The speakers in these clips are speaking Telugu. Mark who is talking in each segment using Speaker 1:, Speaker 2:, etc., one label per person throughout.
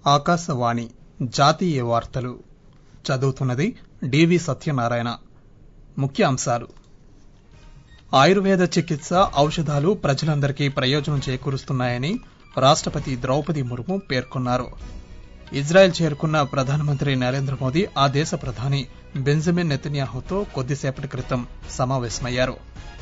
Speaker 1: ఆకాశవాణి జాతీయ వార్తలు చదువుతున్నది డివి సత్యనారాయణ ముఖ్య అంశాలు ఆయుర్వేద చికిత్స ఔషధాలు ప్రజలందరికీ ప్రయోజనం చేకూరుస్తున్నాయని రాష్టపతి ద్రౌపది ముర్ము పేర్కొన్నారు ఇజ్రాయెల్ చేరుకున్న ప్రధానమంత్రి నరేంద్ర మోదీ ఆ దేశ ప్రధాని బెంజమిన్ నెతన్యాహుతో కొద్దిసేపటి క్రితం సమావేశమయ్యారు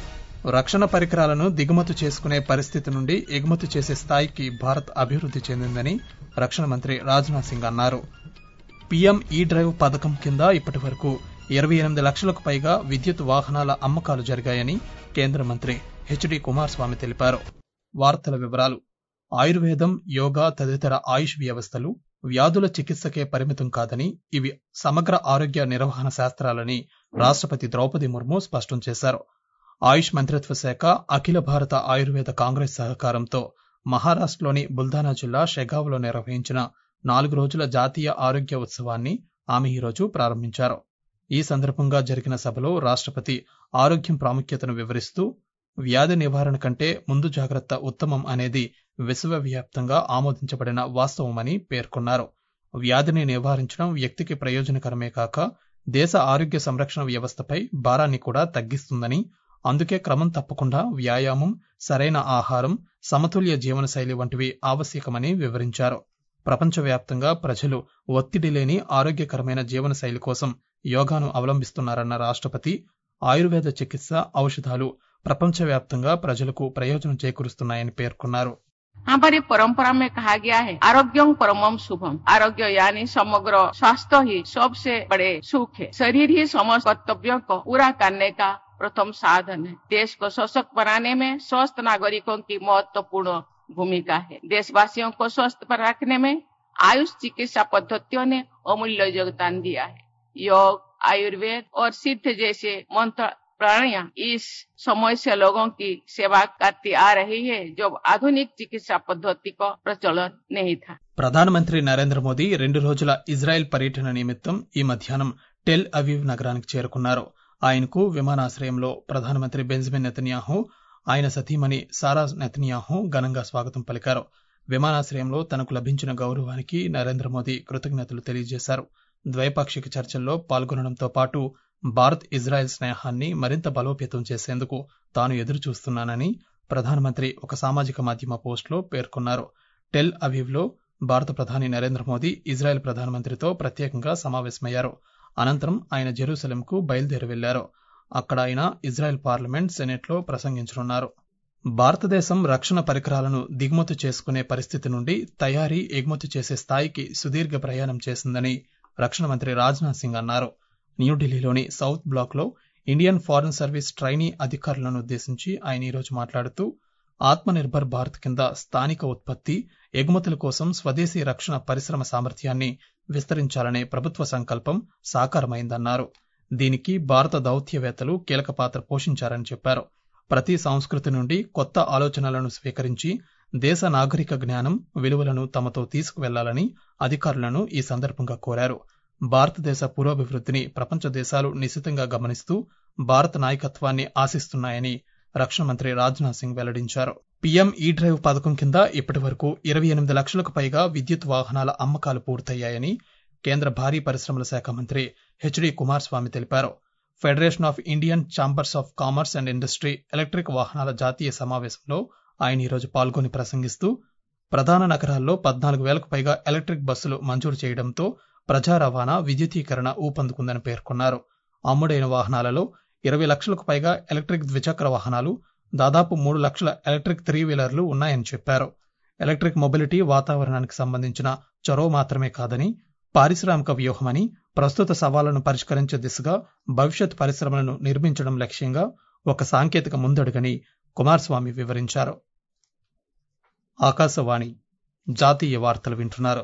Speaker 1: రక్షణ పరికరాలను దిగుమతి చేసుకునే పరిస్థితి నుండి ఎగుమతి చేసే స్థాయికి భారత్ అభివృద్ది చెందిందని రక్షణ మంత్రి రాజ్నాథ్ సింగ్ అన్నారు పీఎం ఈ డ్రైవ్ పథకం కింద ఇప్పటి వరకు ఇరవై ఎనిమిది లక్షలకు పైగా విద్యుత్ వాహనాల అమ్మకాలు జరిగాయని కేంద్ర మంత్రి హెచ్డి కుమారస్వామి తెలిపారు వార్తల వివరాలు ఆయుర్వేదం యోగా తదితర ఆయుష్ వ్యవస్థలు వ్యాధుల చికిత్సకే పరిమితం కాదని ఇవి సమగ్ర ఆరోగ్య నిర్వహణ శాస్త్రాలని రాష్టపతి ద్రౌపది ముర్ము స్పష్టం చేశారు ఆయుష్ మంత్రిత్వ శాఖ అఖిల భారత ఆయుర్వేద కాంగ్రెస్ సహకారంతో మహారాష్టలోని బుల్దానా జిల్లా షెగావ్లో నిర్వహించిన నాలుగు రోజుల జాతీయ ఆరోగ్య ఉత్సవాన్ని ఆమె ఈరోజు ప్రారంభించారు ఈ సందర్భంగా జరిగిన సభలో రాష్టపతి ఆరోగ్యం ప్రాముఖ్యతను వివరిస్తూ వ్యాధి నివారణ కంటే ముందు జాగ్రత్త ఉత్తమం అనేది విశ్వవ్యాప్తంగా ఆమోదించబడిన వాస్తవమని పేర్కొన్నారు వ్యాధిని నివారించడం వ్యక్తికి ప్రయోజనకరమే కాక దేశ ఆరోగ్య సంరక్షణ వ్యవస్థపై భారాన్ని కూడా తగ్గిస్తుందని అందుకే క్రమం తప్పకుండా వ్యాయామం సరైన ఆహారం సమతుల్య జీవనశైలి వంటివి ఆవశ్యకమని వివరించారు ప్రపంచవ్యాప్తంగా ప్రజలు ఒత్తిడి లేని ఆరోగ్యకరమైన జీవనశైలి కోసం యోగాను అవలంబిస్తున్నారన్న రాష్టపతి ఆయుర్వేద చికిత్స ఔషధాలు ప్రపంచవ్యాప్తంగా ప్రజలకు ప్రయోజనం చేకూరుస్తున్నాయని పేర్కొన్నారు
Speaker 2: हमारी परंपरा में कहा गया है आरोग्यम परमम शुभम आरोग्य यानी समग्र स्वास्थ्य ही सबसे बड़े सुख है शरीर ही समस्त कर्तव्यों को पूरा करने का प्रथम साधन है देश को सशक्त बनाने में स्वस्थ नागरिकों की महत्वपूर्ण भूमिका है देशवासियों को स्वस्थ पर रखने में आयुष चिकित्सा पद्धतियों ने अमूल्य योगदान दिया है योग आयुर्वेद और सिद्ध जैसे मंत्र प्राणियां इस समय से लोगों की सेवा करती आ रही है जब आधुनिक चिकित्सा पद्धति का प्रचलन नहीं था
Speaker 1: ప్రధానమంత్రి నరేంద్ర మోదీ రెండు రోజుల ఇజ్రాయెల్ పర్యటన నిమిత్తం ఈ మధ్యాహ్నం టెల్ అవీవ్ నగరానికి చేరుకున్నారు ఆయనకు విమానాశ్రయంలో ప్రధానమంత్రి బెంజమిన్ నెతన్యాహు ఆయన సతీమణి సారా నెతన్యాహు ఘనంగా స్వాగతం పలికారు విమానాశ్రయంలో తనకు లభించిన గౌరవానికి నరేంద్ర మోదీ కృతజ్ఞతలు తెలియజేశారు ద్వైపాక్షిక చర్చల్లో పాల్గొనడంతో పాటు భారత్ ఇజ్రాయెల్ స్నేహాన్ని మరింత బలోపేతం చేసేందుకు తాను ఎదురు చూస్తున్నానని ప్రధానమంత్రి ఒక సామాజిక మాధ్యమ పోస్టులో పేర్కొన్నారు టెల్ అవీవ్లో భారత ప్రధాని నరేంద్ర మోదీ ఇజ్రాయెల్ ప్రధానమంత్రితో ప్రత్యేకంగా సమావేశమయ్యారు అనంతరం ఆయన జెరూసలంకు బయలుదేరి వెళ్లారు అక్కడ ఆయన ఇజ్రాయెల్ పార్లమెంట్ సెనెట్లో ప్రసంగించనున్నారు భారతదేశం రక్షణ పరికరాలను దిగుమతి చేసుకునే పరిస్థితి నుండి తయారీ ఎగుమతి చేసే స్థాయికి సుదీర్ఘ ప్రయాణం చేసిందని రక్షణ మంత్రి రాజ్నాథ్ సింగ్ అన్నారు న్యూఢిల్లీలోని సౌత్ బ్లాక్లో ఇండియన్ ఫారెన్ సర్వీస్ ట్రైనీ అధికారులను ఉద్దేశించి ఆయన ఈరోజు మాట్లాడుతూ ఆత్మనిర్భర్ భారత్ కింద స్థానిక ఉత్పత్తి ఎగుమతుల కోసం స్వదేశీ రక్షణ పరిశ్రమ సామర్థ్యాన్ని విస్తరించాలనే ప్రభుత్వ సంకల్పం సాకారమైందన్నారు దీనికి భారత దౌత్యవేత్తలు కీలక పాత్ర పోషించారని చెప్పారు ప్రతి సంస్కృతి నుండి కొత్త ఆలోచనలను స్వీకరించి దేశ నాగరిక జ్ఞానం విలువలను తమతో తీసుకువెళ్లాలని అధికారులను ఈ సందర్భంగా కోరారు భారతదేశ పురోభివృద్ధిని ప్రపంచ దేశాలు నిశితంగా గమనిస్తూ భారత నాయకత్వాన్ని ఆశిస్తున్నాయని రక్షణ మంత్రి రాజ్నాథ్ సింగ్ వెల్లడించారు పీఎం ఈ డ్రైవ్ పథకం కింద ఇప్పటి వరకు ఇరవై ఎనిమిది లక్షలకు పైగా విద్యుత్ వాహనాల అమ్మకాలు పూర్తయ్యాయని కేంద్ర భారీ పరిశ్రమల శాఖ మంత్రి హెచ్డి కుమారస్వామి తెలిపారు federation of Indian chambers of commerce and industry electric వాహనాల జాతీయ సమావేశంలో ఆయన ఈరోజు పాల్గొని ప్రసంగిస్తూ ప్రధాన నగరాల్లో పద్నాలుగు వేలకు పైగా ఎలక్ట్రిక్ బస్సులు మంజూరు చేయడంతో ప్రజా రవాణా విద్యుతీకరణ ఊపందుకుందని పేర్కొన్నారు అమ్ముడైన వాహనాలలో ఇరవై లక్షలకు పైగా ఎలక్ట్రిక్ ద్విచక్ర వాహనాలు దాదాపు మూడు లక్షల ఎలక్ట్రిక్ త్రీ వీలర్లు ఉన్నాయని చెప్పారు ఎలక్ట్రిక్ మొబిలిటీ వాతావరణానికి సంబంధించిన చొరవ మాత్రమే కాదని పారిశ్రామిక వ్యూహమని ప్రస్తుత సవాళ్లను పరిష్కరించే దిశగా భవిష్యత్ పరిశ్రమలను నిర్మించడం లక్ష్యంగా ఒక సాంకేతిక ముందడుగని కుమారస్వామి వివరించారు ఆకాశవాణి జాతీయ వార్తలు వింటున్నారు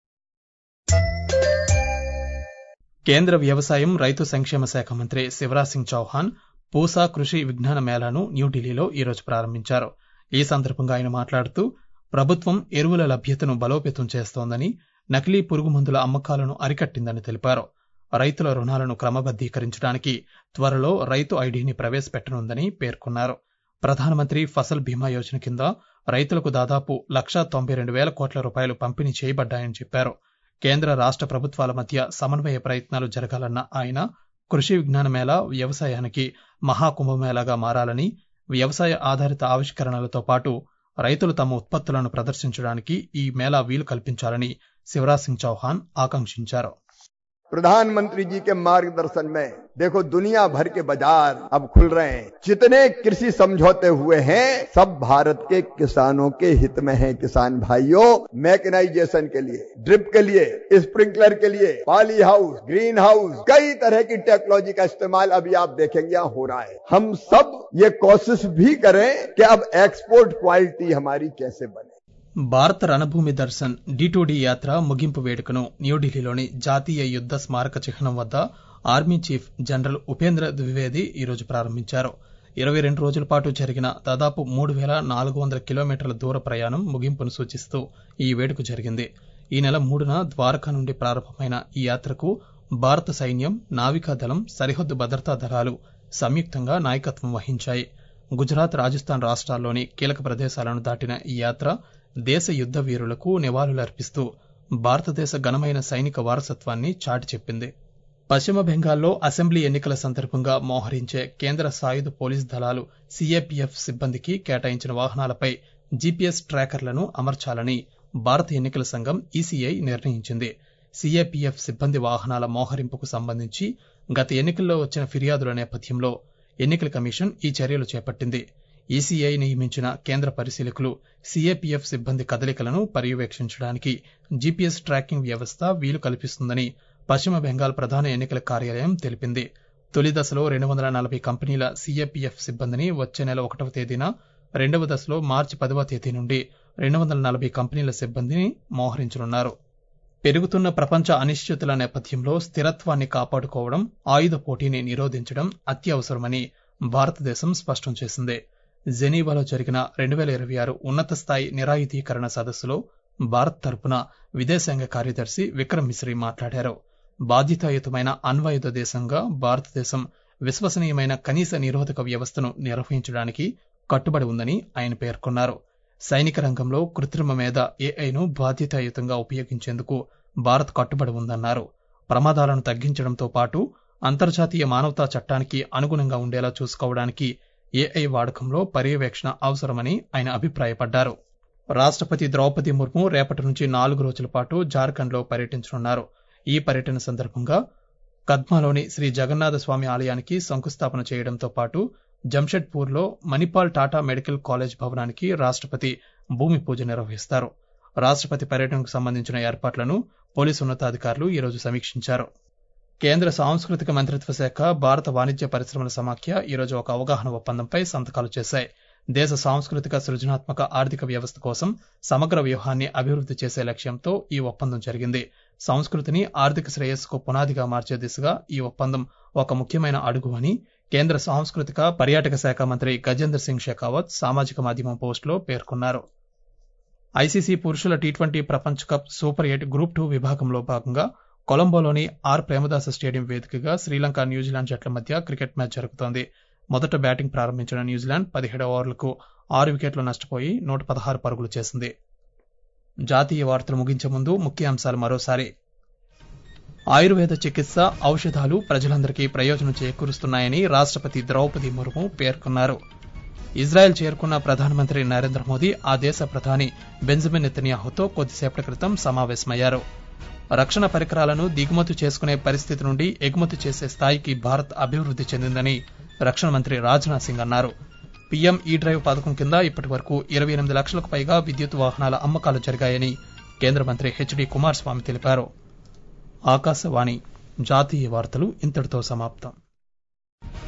Speaker 1: కేంద్ర వ్యవసాయం రైతు సంక్షేమ శాఖ మంత్రి శివరాజ్ సింగ్ చౌహాన్ పూసా కృషి విజ్ఞాన మేళాను న్యూఢిల్లీలో ఈరోజు ప్రారంభించారు ఈ సందర్భంగా ఆయన మాట్లాడుతూ ప్రభుత్వం ఎరువుల లభ్యతను బలోపేతం చేస్తోందని నకిలీ పురుగు మందుల అమ్మకాలను అరికట్టిందని తెలిపారు రైతుల రుణాలను క్రమబద్దీకరించడానికి త్వరలో రైతు ఐడిని ప్రవేశపెట్టనుందని పేర్కొన్నారు ప్రధానమంత్రి ఫసల్ బీమా యోజన కింద రైతులకు దాదాపు లక్షా తొంభై రెండు వేల కోట్ల రూపాయలు పంపిణీ చేయబడ్డాయని చెప్పారు కేంద్ర రాష్ట్ర ప్రభుత్వాల మధ్య సమన్వయ ప్రయత్నాలు జరగాలన్న ఆయన కృషి విజ్ఞాన మేళ వ్యవసాయానికి మహాకుంభమేళాగా మారాలని వ్యవసాయ ఆధారిత ఆవిష్కరణలతో పాటు రైతులు తమ ఉత్పత్తులను ప్రదర్శించడానికి ఈ మేళా వీలు కల్పించాలని శివరాజ్ సింగ్ చౌహాన్ ఆకాంక్షించారు
Speaker 3: प्रधानमंत्री जी के मार्गदर्शन में देखो दुनिया भर के बाजार अब खुल रहे हैं जितने कृषि समझौते हुए हैं सब भारत के किसानों के हित में हैं किसान भाइयों मैकेनाइजेशन के लिए ड्रिप के लिए स्प्रिंकलर के लिए पाली हाउस ग्रीन हाउस कई तरह की टेक्नोलॉजी का इस्तेमाल अभी आप देखेंगे यहाँ हो रहा है हम सब ये कोशिश भी करें कि अब एक्सपोर्ट क्वालिटी हमारी कैसे बने
Speaker 1: భారత రణభూమి దర్శన్ డి యాత్ర ముగింపు వేడుకను న్యూఢిల్లీలోని జాతీయ యుద్ద స్మారక చిహ్నం వద్ద army chief general Upendra Dwivedi ఈరోజు ప్రారంభించారు ఇరవై రెండు రోజుల పాటు జరిగిన దాదాపు మూడు వేల నాలుగు వందల కిలోమీటర్ల దూర ప్రయాణం ముగింపును సూచిస్తూ ఈ వేడుక జరిగింది ఈ నెల మూడున ద్వారకా నుండి ప్రారంభమైన ఈ యాత్రకు భారత సైన్యం నావికాదళం సరిహద్దు భద్రతా దళాలు సంయుక్తంగా నాయకత్వం వహించాయి గుజరాత్ రాజస్థాన్ రాష్ట్రాల్లోని కీలక ప్రదేశాలను దాటిన ఈ యాత్ర దేశ యుద్ద వీరులకు నివాళులర్పిస్తూ భారతదేశ ఘనమైన సైనిక వారసత్వాన్ని చాటి చెప్పింది పశ్చిమ బెంగాల్లో అసెంబ్లీ ఎన్నికల సందర్భంగా మోహరించే కేంద్ర సాయుధ పోలీస్ దళాలు సీఏపీఎఫ్ సిబ్బందికి కేటాయించిన వాహనాలపై జీపీఎస్ ట్రాకర్లను అమర్చాలని భారత ఎన్నికల సంఘం ఈసీఐ నిర్ణయించింది సీఏపీఎఫ్ సిబ్బంది వాహనాల మోహరింపుకు సంబంధించి గత ఎన్నికల్లో వచ్చిన ఫిర్యాదుల నేపథ్యంలో ఎన్నికల కమిషన్ ఈ చర్యలు చేపట్టింది ఈసీఐ నియమించిన కేంద్ర పరిశీలకులు సీఏపీఎఫ్ సిబ్బంది కదలికలను పర్యవేక్షించడానికి జీపీఎస్ ట్రాకింగ్ వ్యవస్థ వీలు కల్పిస్తుందని పశ్చిమ బెంగాల్ ప్రధాన ఎన్నికల కార్యాలయం తెలిపింది తొలి దశలో రెండు వందల నలభై కంపెనీల సీఏపీఎఫ్ సిబ్బందిని వచ్చే నెల ఒకటవ తేదీన రెండవ దశలో మార్చి పదవ తేదీ నుండి రెండు వందల నలభై కంపెనీల సిబ్బందిని మోహరించనున్నారు పెరుగుతున్న ప్రపంచ అనిశ్చితుల నేపథ్యంలో స్థిరత్వాన్ని కాపాడుకోవడం ఆయుధ పోటీని నిరోధించడం అత్యవసరమని భారతదేశం స్పష్టం చేసింది జెనీవాలో జరిగిన రెండు వేల ఇరవై ఆరు ఉన్నత స్థాయి నిరాయుధీకరణ సదస్సులో భారత్ తరపున విదేశాంగ కార్యదర్శి విక్రమ్ మిశ్రీ మాట్లాడారు బాధ్యతాయుతమైన అణ్వాయుధ దేశంగా భారతదేశం విశ్వసనీయమైన కనీస నిరోధక వ్యవస్థను నిర్వహించడానికి కట్టుబడి ఉందని ఆయన పేర్కొన్నారు సైనిక రంగంలో కృత్రిమ మీద ఏఐను బాధ్యతాయుతంగా ఉపయోగించేందుకు భారత్ కట్టుబడి ఉందన్నారు ప్రమాదాలను తగ్గించడంతో పాటు అంతర్జాతీయ మానవతా చట్టానికి అనుగుణంగా ఉండేలా చూసుకోవడానికి ఏఐ వాడకంలో పర్యవేక్షణ అవసరమని ఆయన అభిప్రాయపడ్డారు రాష్ట్రపతి ద్రౌపది ముర్ము రేపటి నుంచి నాలుగు రోజుల పాటు జార్ఖండ్లో పర్యటించనున్నారు ఈ పర్యటన సందర్భంగా కద్మాలోని శ్రీ జగన్నాథ స్వామి ఆలయానికి శంకుస్థాపన చేయడంతో పాటు జంషెడ్పూర్లో మణిపాల్ టాటా మెడికల్ కాలేజ్ భవనానికి రాష్ట్రపతి భూమి పూజ నిర్వహిస్తారు రాష్ట్రపతి పర్యటనకు సంబంధించిన ఏర్పాట్లను పోలీసు ఉన్నతాధికారులు ఈరోజు సమీక్షించారు కేంద్ర సాంస్కృతిక మంత్రిత్వ శాఖ భారత వాణిజ్య పరిశ్రమల సమాఖ్య ఈరోజు ఒక అవగాహన ఒప్పందంపై సంతకాలు చేశాయి దేశ సాంస్కృతిక సృజనాత్మక ఆర్థిక వ్యవస్థ కోసం సమగ్ర వ్యూహాన్ని అభివృద్ధి చేసే లక్ష్యంతో ఈ ఒప్పందం జరిగింది సంస్కృతిని ఆర్థిక శ్రేయస్సుకు పునాదిగా మార్చే దిశగా ఈ ఒప్పందం ఒక ముఖ్యమైన అడుగు అని కేంద్ర సాంస్కృతిక పర్యాటక శాఖ మంత్రి గజేంద్ర సింగ్ షెకావత్ సామాజిక మాధ్యమం పోస్టులో పేర్కొన్నారు ఐసీసీ పురుషుల టీ ట్వంటీ ప్రపంచ cup super eight group two విభాగంలో భాగంగా కొలంబోలోని ఆర్ ప్రేమదాస స్టేడియం వేదికగా శ్రీలంక న్యూజిలాండ్ జట్ల మధ్య క్రికెట్ మ్యాచ్ జరుగుతోంది మొదట బ్యాటింగ్ ప్రారంభించిన న్యూజిలాండ్ పదిహేడు ఓవర్లకు ఆరు వికెట్లు నష్టపోయి నూట పదహారు పరుగులు చేసింది జాతీయ వార్తలు ముగించే ముందు ముఖ్యాంశాలు మరోసారి ఆయుర్వేద చికిత్స ఔషధాలు ప్రజలందరికీ ప్రయోజనం చేకూరుస్తున్నాయని రాష్ట్రపతి ద్రౌపది ముర్ము పేర్కొన్నారు ఇజ్రాయెల్ చేరుకున్న ప్రధానమంత్రి నరేంద్ర మోదీ ఆ దేశ ప్రధాని బెంజమిన్ నెతన్యాహుతో కొద్దిసేపటి క్రితం సమావేశమయ్యారు రక్షణ పరికరాలను దిగుమతి చేసుకునే పరిస్థితి నుండి ఎగుమతి చేసే స్థాయికి భారత్ అభివృద్ధి చెందిందని రక్షణ మంత్రి రాజ్నాథ్ సింగ్ అన్నారు పీఎం ఈ డ్రైవ్ పథకం కింద ఇప్పటి వరకు ఇరవై ఎనిమిది లక్షలకు పైగా విద్యుత్ వాహనాల అమ్మకాలు జరిగాయని కేంద్ర మంత్రి హెచ్డి కుమారస్వామి తెలిపారు ఆకాశవాణి జాతీయ వార్తలు ఇంతటితో సమాప్తం